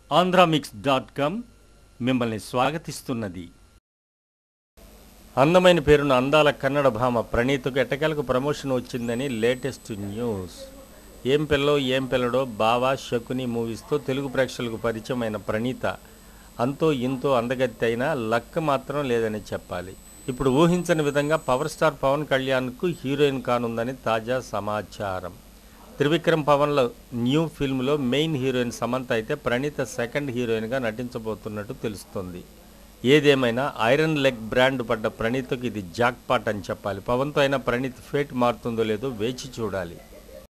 Andhramix dot com మిమ్మల్ని స్వాగతిస్తున్నది అందమైన పేరున్న అందాల కన్నడ భామ ప్రణీత్కు ఎట్టకేలకు ప్రమోషన్ వచ్చిందని లేటెస్ట్ న్యూస్ ఏం పిల్లో ఏం పిల్లడో బావా శకుని మూవీస్తో తెలుగు ప్రేక్షకులకు పరిచయమైన ప్రణీత అంతో ఇంతో అందగత్తి అయినా లక్ మాత్రం లేదని చెప్పాలి ఇప్పుడు ఊహించని విధంగా పవర్ స్టార్ పవన్ కళ్యాణ్కు హీరోయిన్ కానుందని తాజా సమాచారం త్రివిక్రమ్ పవన్ల న్యూ ఫిల్మ్లో మెయిన్ హీరోయిన్ సమంత అయితే ప్రణీత సెకండ్ హీరోయిన్గా నటించబోతున్నట్టు తెలుస్తుంది ఏదేమైనా ఐరన్ లెగ్ బ్రాండ్ పడ్డ ప్రణీత్కు ఇది జాక్పాట్ అని చెప్పాలి పవన్తో అయినా ప్రణీత్ ఫేట్ మారుతుందో లేదో వేచి చూడాలి